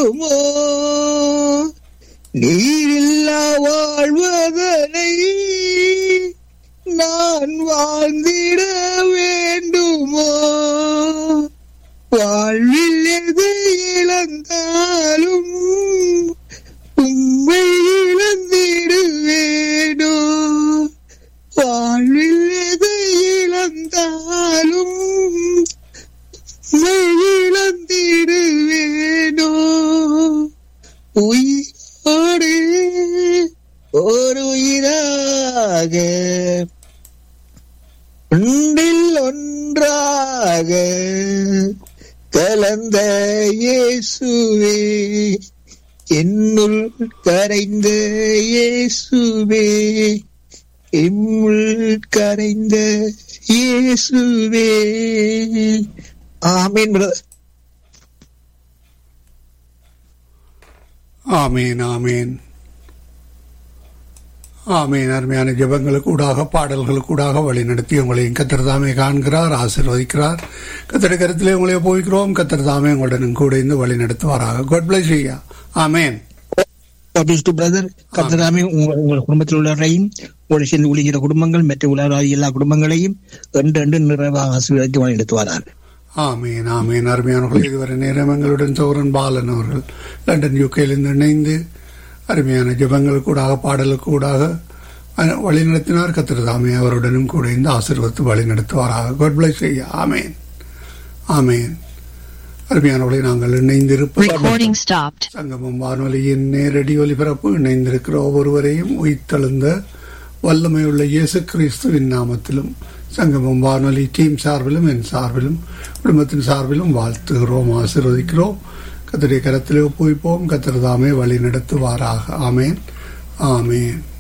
வேண்டுமோ நீரில்லா வாழ்வதனை நான் வாழ்ந்திட வேண்டுமோ வாழ்வில் எது இழந்தாலும் உண்மை இழந்திடுவேனோ வாழ்வில் எது இழந்தாலும் உண்மை இழந்திடுவேனோ உயிரோடு ஒரு உயிராக ஒன்றில் ஒன்றாக கலந்த இயேசுவே என்னுள் கரைந்த இயேசுவே எம்முள் கரைந்த இயேசுவே ஆமீன் பிரதர் ஆமீன் ஆமீன் ஆமீன் அருமையான ஜெபங்களுக்கூடாக பாடல்களுக்கூடாக வழிநடத்தி உங்களையும் கத்தர் தாமே காண்கிறார் ஆசீர்வதிக்கிறார் கத்தடி கருத்திலே உங்களை போய்க்கிறோம் கத்தர் தாமே உங்களுடன் கூட இருந்து வழி நடத்துவாராக காட் பிளஸ் ஐயா ஆமேன் பிரதர் கத்தராமே உங்கள் உங்கள் குடும்பத்தில் உள்ளவரையும் உங்களை சேர்ந்து ஊழிகிற குடும்பங்கள் மற்ற உலகாதி எல்லா குடும்பங்களையும் ரெண்டு ரெண்டு நிறைவாக ஆசீர்வதித்து வழிநடத்துவாரார் ஆமீன் ஆமீன் அருமையானவர்கள் இதுவரை நேரம் எங்களுடன் சௌரன் பாலன் அவர்கள் லண்டன் யூகேலிருந்து இணைந்து அருமையான ஜெபங்களுக்கூடாக பாடலுக்கூடாக அஹ், வழிநடத்தினார் கத்திரதாமே அவருடனும் கூட இந்த ஆசீர்வத்து வழிநடத்துவாராக காட் பிளஸ் ஐயா ஆமேன் ஆமேன் அருமையானவர்களை நாங்கள் இணைந்திருப்போம் Recording stopped. சங்கமம் வானொலியின் நேரடி ஒலிபரப்பு இணைந்திருக்கிற ஒவ்வொருவரையும் உயிர்த்தெழுந்த வல்லமையுள்ள இயேசு கிறிஸ்துவின் நாமத்திலும் சங்கமம் வானொலி டீம் சார்பிலும் என் சார்பிலும் குடும்பத்தின் சார்பிலும் வாழ்த்துகிறோம் ஆசீர்வதிக்கிறோம் கத்தருடைய கரத்திலே ஒப்புவிப்போம் கத்திரதாமே வழி நடத்துவாராக ஆமேன் ஆமேன்